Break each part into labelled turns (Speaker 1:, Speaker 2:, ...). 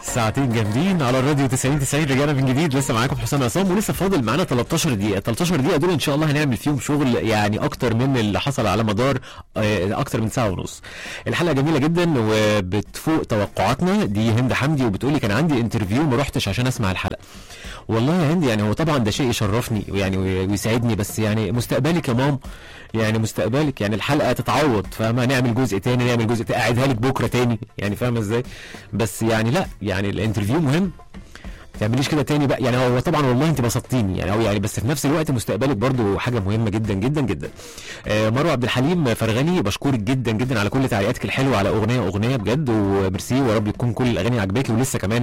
Speaker 1: ساعتين جامدين على الراديو 90 90 رجعنا من جديد لسه معاكم حسام عصام ولسه فاضل معانا 13 دقيقه 13 دقيقه دول ان شاء الله هنعمل فيهم شغل يعني اكتر من اللي حصل على مدار آه، اكتر من ساعه ونص الحلقه جميله جدا وبتفوق توقعاتنا دي هند حمدي وبتقول لي كان عندي انترفيو ما رحتش عشان اسمع الحلقه والله يا هند يعني هو طبعا ده شيء يشرفني يعني ويسعدني بس يعني مستقبلك يا مام يعني مستقبلك يعني الحلقه تتعوض فاهمه نعمل جزء تاني نعمل جزء تاني اعيدها لك بكره تاني يعني فاهمه ازاي بس يعني لا يعني الانترفيو مهم ما تعمليش كده تاني بقى يعني هو طبعا والله انت بسطتيني يعني هو يعني بس في نفس الوقت مستقبلك برضو حاجه مهمه جدا جدا جدا آه مروه عبد الحليم فرغلي بشكرك جدا جدا على كل تعليقاتك الحلوه على اغنيه اغنيه بجد وميرسي ويا رب تكون كل الاغاني عجباكي ولسه كمان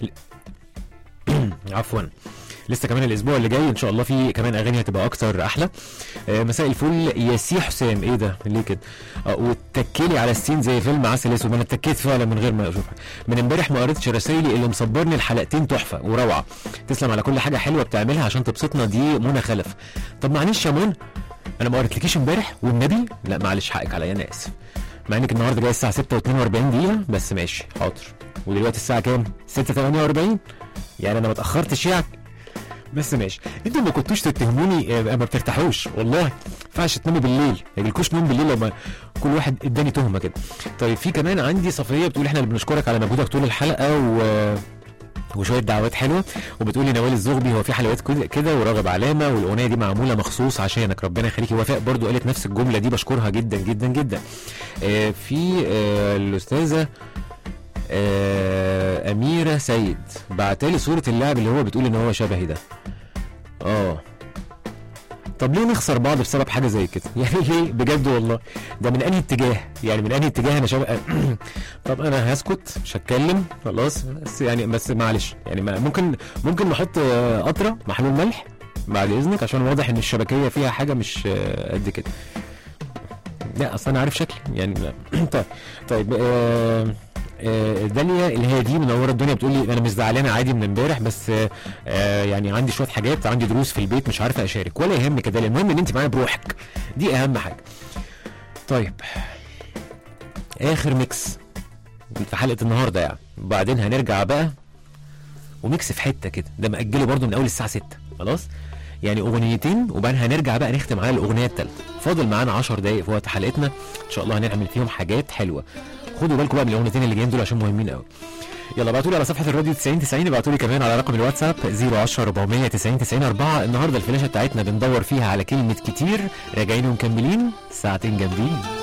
Speaker 1: عفوا لسه كمان الاسبوع اللي جاي ان شاء الله في كمان اغاني هتبقى اكتر احلى آه مساء الفل ياسي حسام ايه ده ليه كده آه واتكلي على السين زي فيلم عسل اسود انا اتكيت فعلا من غير ما اشوفها من امبارح ما قريتش رسايلي اللي مصبرني الحلقتين تحفه وروعه تسلم على كل حاجه حلوه بتعملها عشان تبسطنا دي منى خلف طب معلش يا منى انا ما قريتلكيش امبارح والنبي لا معلش حقك عليا انا اسف مع انك النهارده جاي الساعه 6 و42 دقيقه بس ماشي حاضر ودلوقتي الساعه كام 6 48 يعني انا ما اتاخرتش يعني بس ماشي انتوا ما كنتوش تتهموني آه، ما بترتاحوش والله ما ينفعش تناموا بالليل ما يجيلكوش نوم بالليل لما كل واحد اداني تهمه كده طيب في كمان عندي صفيه بتقول احنا اللي بنشكرك على مجهودك طول الحلقه و وشويه دعوات حلوه وبتقولي نوال الزغبي هو في حلوات كده- كده وراغب علامه والاغنيه دي معموله مخصوص عشانك ربنا يخليكي وفاء برضو قالت نفس الجمله دي بشكرها جدا جدا جدا آه في آه الاستاذه آه اميره سيد بعتالي صوره اللاعب اللي هو بتقول ان هو شبهي ده اه طب ليه نخسر بعض بسبب حاجه زي كده يعني ليه بجد والله ده من انهي اتجاه يعني من انهي اتجاه انا شبه طب انا هسكت مش هتكلم خلاص بس يعني بس معلش يعني ما ممكن ممكن نحط آه، قطره محلول ملح بعد اذنك عشان واضح ان الشبكيه فيها حاجه مش آه، قد كده لا اصل انا عارف شكلي يعني لا. طيب طيب آه آه، داليا اللي هي دي منوره الدنيا بتقول لي انا مش زعلانه عادي من امبارح بس آه، آه يعني عندي شويه حاجات عندي دروس في البيت مش عارفه اشارك ولا يهمك يا داليا المهم ان انت معايا بروحك دي اهم حاجه طيب اخر ميكس في حلقه النهارده يعني وبعدين هنرجع بقى وميكس في حته كده ده مأجله برضو من اول الساعه 6 خلاص يعني اغنيتين وبعدين هنرجع بقى نختم على الاغنيه الثالثه فاضل معانا 10 دقائق في وقت حلقتنا ان شاء الله هنعمل فيهم حاجات حلوه خدوا بالكم بقى من الاغنيتين اللي جايين دول عشان مهمين قوي يلا ابعتوا لي على صفحه الراديو 90 90 ابعتوا لي كمان على رقم الواتساب 010 490 90 4 النهارده الفلاشه بتاعتنا بندور فيها على كلمه كتير راجعين ومكملين ساعتين جامدين